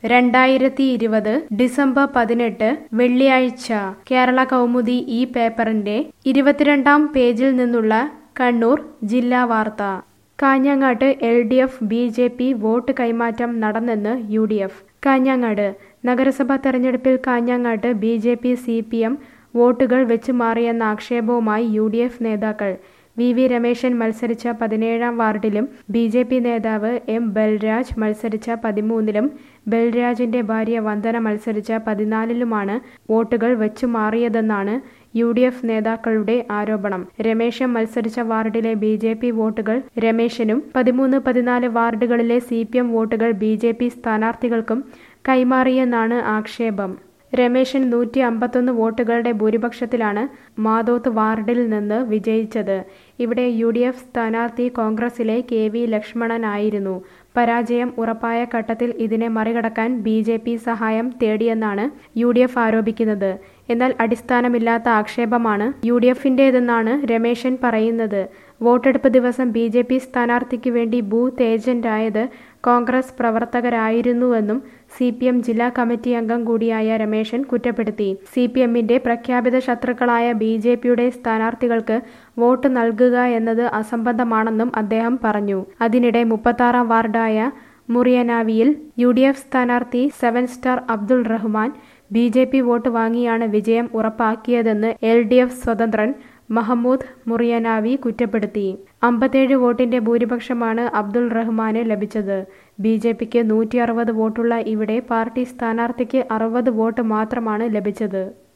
രണ്ടായിരത്തി ഇരുപത് ഡിസംബർ പതിനെട്ട് വെള്ളിയാഴ്ച കേരള കൗമുദി ഈ പേപ്പറിന്റെ ഇരുപത്തിരണ്ടാം പേജിൽ നിന്നുള്ള കണ്ണൂർ ജില്ലാ വാർത്ത കാഞ്ഞങ്ങാട്ട് L D F B J P vote കൈമാറ്റം നടന്നെന്ന് യു ഡി എഫ് കാഞ്ഞങ്ങാട് നഗരസഭാ തെരഞ്ഞെടുപ്പിൽ കാഞ്ഞങ്ങാട്ട് B J P C P M വോട്ടുകൾ വെച്ച് മാറിയെന്ന ആക്ഷേപവുമായി യു ഡി എഫ് നേതാക്കൾ വി വി രമേശൻ മത്സരിച്ച പതിനേഴാം വാർഡിലും ബി ജെ പി നേതാവ് എം ബൽരാജ് മത്സരിച്ച പതിമൂന്നിലും ബൽരാജിന്റെ ഭാര്യ വന്ദന മത്സരിച്ച പതിനാലിലുമാണ് വോട്ടുകൾ വെച്ചു മാറിയതെന്നാണ് യു ഡി എഫ് നേതാക്കളുടെ ആരോപണം രമേശൻ മത്സരിച്ച വാർഡിലെ ബി ജെ പി വോട്ടുകൾ രമേശനും പതിമൂന്ന് പതിനാല് വാർഡുകളിലെ സി പി എം വോട്ടുകൾ ബി ജെ പി സ്ഥാനാർത്ഥികൾക്കും കൈമാറിയെന്നാണ് ആക്ഷേപം രമേശൻ നൂറ്റി അമ്പത്തൊന്ന് വോട്ടുകളുടെ ഭൂരിപക്ഷത്തിലാണ് മാതോത്ത് വാർഡിൽ നിന്ന് വിജയിച്ചത് ഇവിടെ യു ഡി എഫ് സ്ഥാനാർത്ഥി കോൺഗ്രസിലെ കെ വി ലക്ഷ്മണനായിരുന്നു പരാജയം ഉറപ്പായ ഘട്ടത്തിൽ ഇതിനെ മറികടക്കാൻ ബി ജെ പി സഹായം തേടിയെന്നാണ് യു ഡി എഫ് ആരോപിക്കുന്നത് എന്നാൽ അടിസ്ഥാനമില്ലാത്ത ആക്ഷേപമാണ് യു ഡി എഫിൻ്റേതെന്നാണ് രമേശൻ പറയുന്നത് വോട്ടെടുപ്പ് ദിവസം ബി ജെ പി സ്ഥാനാർത്ഥിക്ക് വേണ്ടി ബൂത്ത് ഏജന്റായത് കോൺഗ്രസ് പ്രവർത്തകരായിരുന്നുവെന്നും സി പി എം ജില്ലാ കമ്മിറ്റി അംഗം കൂടിയായ രമേശൻ കുറ്റപ്പെടുത്തി സി പി എമ്മിന്റെ പ്രഖ്യാപിത ശത്രുക്കളായ ബി ജെ പിയുടെ സ്ഥാനാർത്ഥികൾക്ക് വോട്ട് നൽകുക എന്നത് അസംബന്ധമാണെന്നും അദ്ദേഹം പറഞ്ഞു അതിനിടെ മുപ്പത്താറാം വാർഡായ മുറിയനാവിയിൽ യു ഡി എഫ് സ്ഥാനാർത്ഥി seven star Abdul Rahman B J P vote വാങ്ങിയാണ് വിജയം ഉറപ്പാക്കിയതെന്ന് എൽ ഡി എഫ് സ്വതന്ത്രൻ മഹമ്മൂദ് മുറിയനാവി കുറ്റപ്പെടുത്തി അമ്പത്തേഴ് വോട്ടിന്റെ ഭൂരിപക്ഷമാണ് അബ്ദുൾ റഹ്മാന് ലഭിച്ചത് ബി ജെ പിക്ക് നൂറ്റി അറുപത് വോട്ടുള്ള ഇവിടെ പാർട്ടി സ്ഥാനാർത്ഥിക്ക് അറുപത് വോട്ട് മാത്രമാണ് ലഭിച്ചത്